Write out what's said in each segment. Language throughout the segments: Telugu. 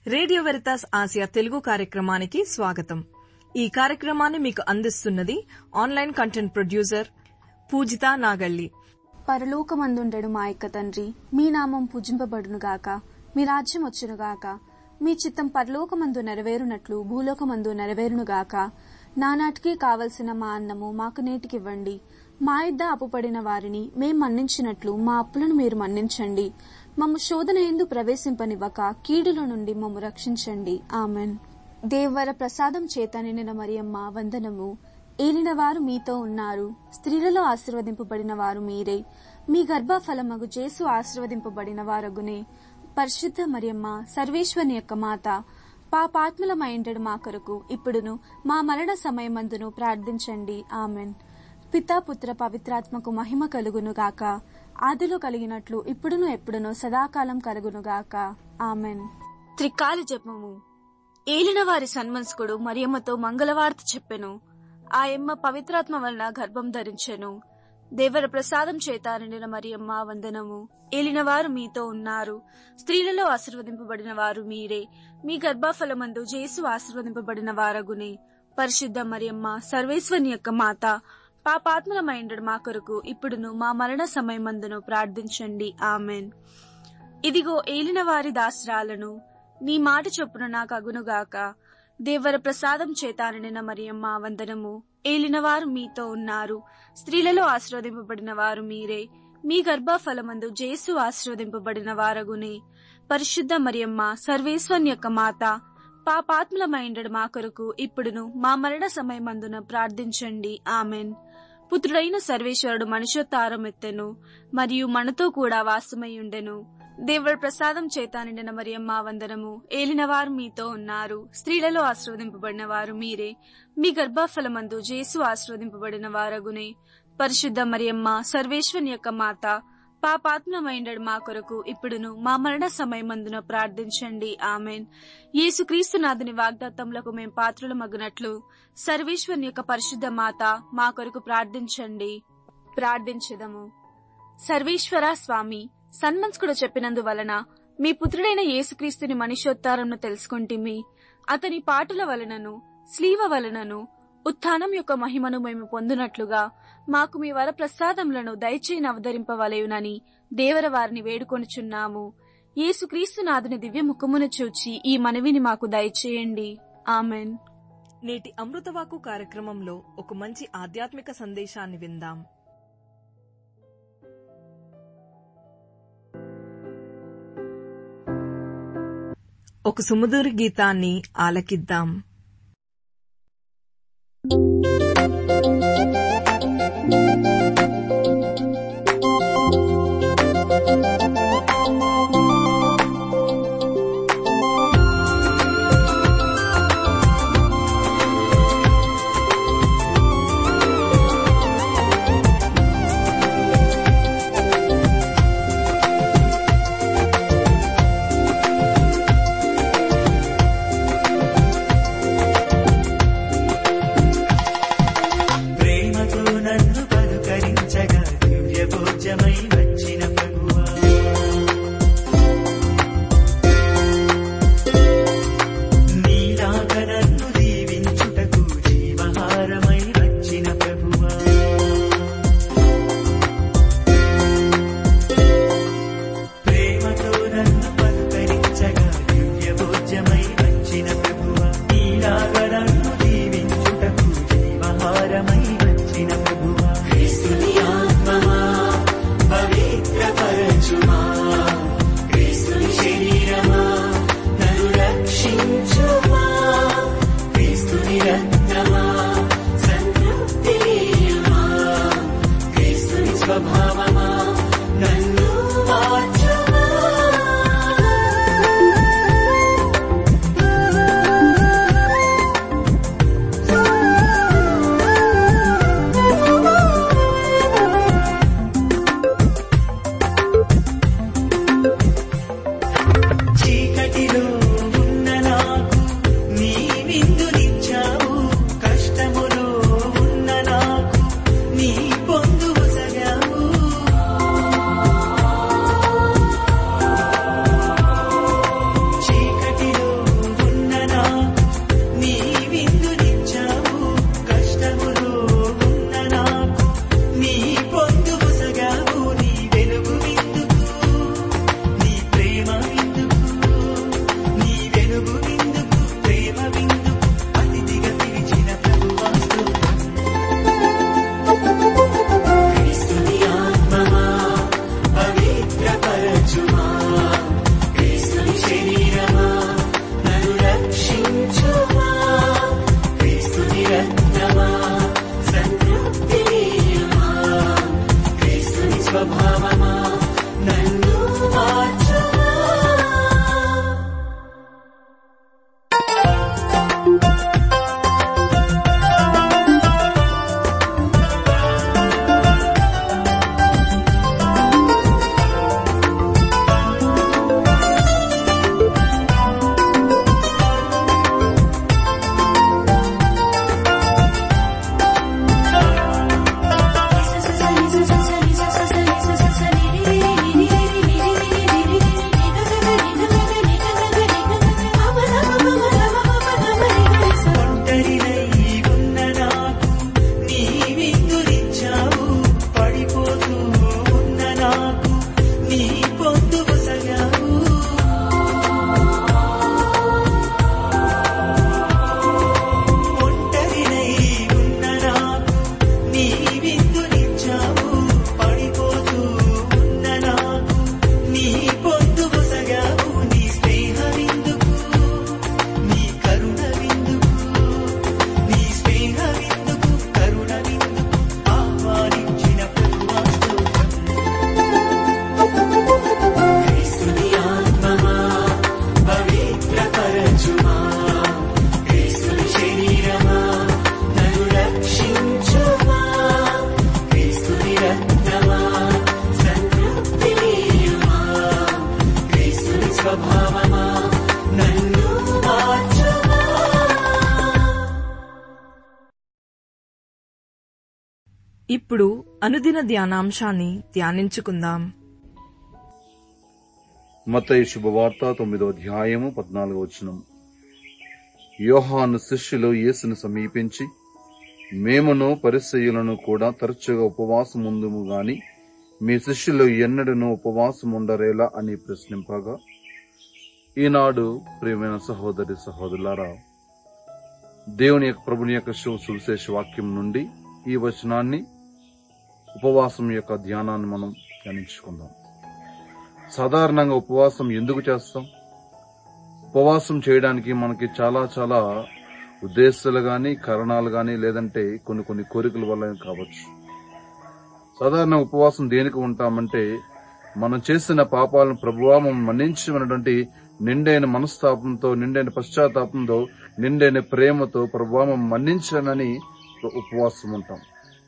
రేడియో వెరితాస్ ఆసియా తెలుగు కార్యక్రమానికి స్వాగతం ఈ కార్యక్రమాన్ని మీకు అందిస్తున్నది online content producer Poojitha Nagalli పరలోకమందుండెడు మా యొక్క తండ్రి మీ నామం పూజింపబడునుగాక మీ రాజ్యం వచ్చునుగాక మీ చిత్తం పరలోకమందు నెరవేరునట్లు భూలోకమందు నెరవేరునుగాక నానాటికి కావలసిన మా అన్నము మాకు నేటికివ్వండి మా ఇద్ద అప్పుపడిన వారిని మేం మన్నించినట్లు మా అప్పులను మీరు మన్నించండి మమ్ము శోధన ఎందు ప్రవేశింపనివ్వక కీడుల నుండి మమ్ము రక్షించండి ఆమెన్ దేవర ప్రసాదం చేత నిండిన మరియమ్మ వందనము ఏలినవారు మీతో ఉన్నారు స్త్రీలలో ఆశీర్వదింపబడిన వారు మీరే మీ గర్భఫలమగు జేసు ఆశీర్వదింపబడిన వారగునే పరిశుద్ధ మరియమ్మ సర్వేశ్వరుని యొక్క మాత పాపాత్ములమైండడు మా కొరకు ఇప్పుడును మా మరణ సమయమందును ప్రార్థించండి ఆమెన్ పితా పుత్ర పవిత్రాత్మకు మహిమ కలుగును గాక ఆదిలో కలిగినట్లు ఇప్పుడును ఎప్పుడును సదాకాలం కలుగును గాక ఆమెన్ త్రికాల జపము ఏలిన వారి సన్మనస్కుడు మరియమ్మతో మంగళవార్త చెప్పెను ఆ ఎమ్మ పవిత్రాత్మ వలన గర్భం ధరించెను దేవర ప్రసాదం చేత నిండిన మరియమ్మ వందనము ఏలినవారు మీతో ఉన్నారు స్త్రీలలో ఆశీర్వదింపబడిన వారు మీరే మీ గర్భఫలమందు జేసు ఆశీర్వదింపబడిన వారగునే పరిశుద్ధ మరియమ్మ సర్వేశ్వరుని యొక్క మాత పాపాత్మలమైండడు మా కొరకు ఇప్పుడును మా మరణ సమయమందును ప్రార్థించండి ఆమెన్ ఇదిగో ఏలిన వారి దాసరాలను నీ మాట చొప్పున నాకు అగునుగాక దేవర ప్రసాదం చేత నిండిన మరియమ్మ వందనము ఏలినవారు మీతో ఉన్నారు స్త్రీలలో ఆశీర్వదింపబడిన వారు మీరే మీ గర్భఫలమందు జేసు ఆశీర్వదింపబడిన వారగునే పరిశుద్ధ మరియమ్మ సర్వేశ్వరుని యొక్క మాత పాపాత్ములమైండడు మా కొరకు ఇప్పుడును మా మరణ సమయమందున ప్రార్థించండి ఆమెన్ పుత్రుడైన సర్వేశ్వరుడు మనుషోత్తారం ఎత్తెను మరియు మనతో కూడా వాసమై ఉండెను దేవుడి ప్రసాదం చేత నిండిన మరియమ్మ వందనము ఏలినవారు మీతో ఉన్నారు స్త్రీలలో ఆశీర్వదింపబడిన వారు మీరే మీ గర్భఫలమందు జేసు ఆశీర్వదింపబడిన వారగునే పరిశుద్ధ మరియమ్మ సర్వేశ్వరుని యొక్క మాత పాపాత్మమైండడు మా కొరకు ఇప్పుడును మా మరణ సమయమందున ప్రార్థించండి ఆమెన్ యేసుక్రీస్తు నాథుని వాగ్దత్తములకు మేం పాత్రులు మగునట్లు సర్వేశ్వరుని యొక్క పరిశుద్ధ మాత మా కొరకు ప్రార్థించండి ప్రార్థించదము సర్వేశ్వర స్వామి సన్మంస్కుడు చెప్పినందువలన మీ పుత్రుడైన యేసుక్రీస్తుని మనుష్యోత్తారంను తెలుసుకుంటిమి అతని పాటల వలనను స్లీవ వలనను ఉత్థానం యొక్క మహిమను మేము పొందునట్లుగా మాకు మీ వర ప్రసాదములను దయచేయని అవతరింపవలయునని దేవర వారిని వేడుకొనుచున్నాము యేసుక్రీస్తు నాథుని దివ్య ముఖమును చూచి ఈ మనవిని మాకు దయచేయండి ఆమెన్ నేటి అమృతవాకు కార్యక్రమంలో ఒక మంచి ఆధ్యాత్మిక సందేశాన్ని విందాం ఒక సుమధుర గీతాన్ని ఆలకిద్దాం ఆ ఇప్పుడు అనుదిన ధ్యానాంశాన్ని ధ్యానించుకుందాం మత్తయి శుభవార్త తొమ్మిదో అధ్యాయము పద్నాలుగో వచనం యోహాను శిష్యులు యేసును సమీపించి మేమును పరిసయ్యులను కూడా తరచుగా ఉపవాసం ఉందుము గాని మీ శిష్యులు ఎన్నడను ఉపవాసం ఉండరేలా అని ప్రశ్నింపగా ఈనాడు ప్రియమైన సహోదరి సహోదరులారా దేవుని యొక్క ప్రభుని యొక్క శు- సువిశేష వాక్యం నుండి ఈ వచనాన్ని ఉపవాసం యొక్క ధ్యానాన్ని మనం ధ్యానించుకుందాం సాధారణంగా ఉపవాసం ఎందుకు చేస్తాం ఉపవాసం చేయడానికి మనకి చాలా చాలా ఉద్దేశాలు గాని కారణాలు గాని లేదంటే కొన్ని కొన్ని కోరికల వల్ల కావచ్చు సాధారణ ఉపవాసం దేనికి ఉంటామంటే మనం చేసిన పాపాలను ప్రభువా మమ్మల్ని మన్నించమన్నటువంటి నిండైన మనస్తాపంతో నిండైన పశ్చాత్తాపంతో నిండైన ప్రేమతో ప్రభువా మమ్మల్ని మన్నించనని ఉపవాసం ఉంటాం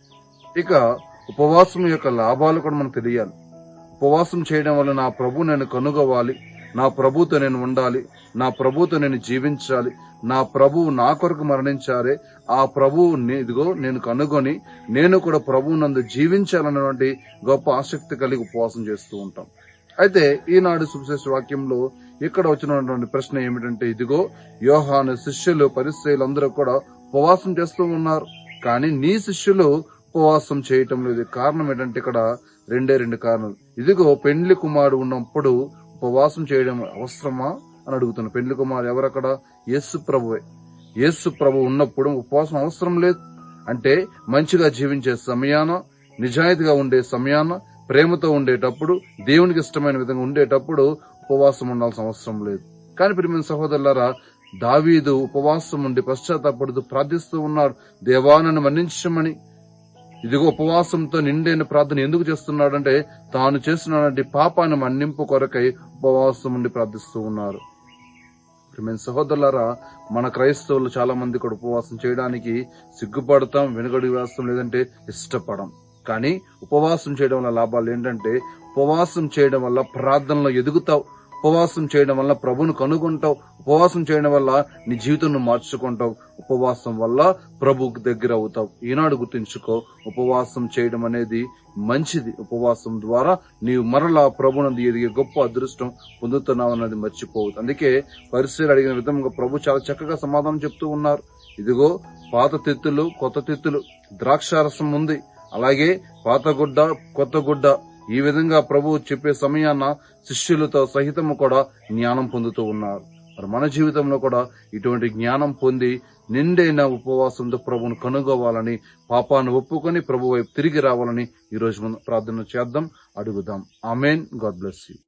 ఇక ఉపవాసం యొక్క లాభాలు కూడా మనకు తెలియాలి ఉపవాసం చేయడం వల్ల నా ప్రభు నేను కనుగోవాలి నా ప్రభుతో నేను ఉండాలి నా ప్రభుతో నేను జీవించాలి నా ప్రభువు నా కొరకు మరణించారే ఆ ప్రభువు ఇదిగో నేను కనుగొని నేను కూడా ప్రభువు నందు జీవించాలన్నటువంటి గొప్ప ఆసక్తి కలిగి ఉపవాసం చేస్తూ ఉంటాం అయితే ఈనాడు సువిశేష వాక్యంలో ఇక్కడ వచ్చినటువంటి ప్రశ్న ఏమిటంటే ఇదిగో యోహాను శిష్యులు పరిస్థితులందరూ కూడా ఉపవాసం చేస్తూ ఉన్నారు కానీ నీ శిష్యులు ఉపవాసం చేయటం లేదు కారణం ఏంటంటే ఇక్కడ రెండే రెండు కారణాలు ఇదిగో పెండ్లి కుమారుడు ఉన్నప్పుడు ఉపవాసం చేయడం అవసరమా అని అడుగుతున్నా పెండ్లి కుమారుడు ఎవరక్కడ యేసు ప్రభువే యేసు ప్రభు ఉన్నప్పుడు ఉపవాసం అవసరం లేదు అంటే మంచిగా జీవించే సమయాన నిజాయితీగా ఉండే సమయాన ప్రేమతో ఉండేటప్పుడు దేవునికి ఇష్టమైన విధంగా ఉండేటప్పుడు ఉపవాసం ఉండాల్సిన అవసరం లేదు కానీ ప్రియమైన సహోదరులారా దావీదు ఉపవాసం ఉండి పశ్చాత్తాపడుతూ ప్రార్థిస్తూ ఉన్నాడు దేవానని మన్నించమని ఇదిగో ఉపవాసంతో నిండైన ప్రార్థన ఎందుకు చేస్తున్నాడంటే తాను చేస్తున్నటువంటి పాపాన్ని మన్నింపు కొరకై ఉపవాసం ఉండి ప్రార్థిస్తూ ఉన్నారు ప్రియమైన సహోదరులారా మన క్రైస్తవులు చాలా మంది కూడా ఉపవాసం చేయడానికి సిగ్గుపడతాం వెనుగడి వేస్తాం లేదంటే ఇష్టపడం కానీ ఉపవాసం చేయడం వల్ల లాభాలు ఏంటంటే ఉపవాసం చేయడం వల్ల ప్రార్థనలో ఎదుగుతావు ఉపవాసం చేయడం వల్ల ప్రభును కనుగొంటావు ఉపవాసం చేయడం వల్ల నీ జీవితం మార్చుకుంటావు ఉపవాసం వల్ల ప్రభు దగ్గర అవుతావు ఈనాడు గుర్తుంచుకో ఉపవాసం చేయడం అనేది మంచిది ఉపవాసం ద్వారా నీవు మరలా ప్రభునందు ఎదిగే గొప్ప అదృష్టం పొందుతున్నావు అన్నది మర్చిపోవద్దు అందుకే పరిస్థితులు అడిగిన విధంగా ప్రభు చాలా చక్కగా సమాధానం చెప్తూ ఉన్నారు ఇదిగో పాత తిత్తులు కొత్త తిత్తులు ద్రాక్షారసం ఉంది అలాగే పాత గుడ్డ కొత్త గుడ్డ ఈ విధంగా ప్రభు చెప్పే సమయాన శిష్యులతో సహితము కూడా జ్ఞానం పొందుతూ ఉన్నారు మరి మన జీవితంలో కూడా ఇటువంటి జ్ఞానం పొంది నిండైన ఉపవాసంతో ప్రభువును కనుగోవాలని పాపాన్ని ఒప్పుకొని ప్రభు వైపు తిరిగి రావాలని ఈ రోజు మనం ప్రార్థన చేద్దాం అడుగుదాం ఆమెన్ గాడ్ బ్లెస్ యూ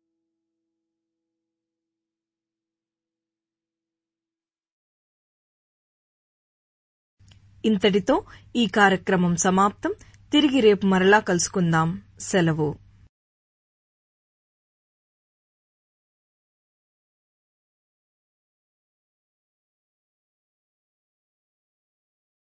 ఇంతటితో ఈ కార్యక్రమం సమాప్తం తిరిగి రేపు మరలా కలుసుకుందాం సెలవు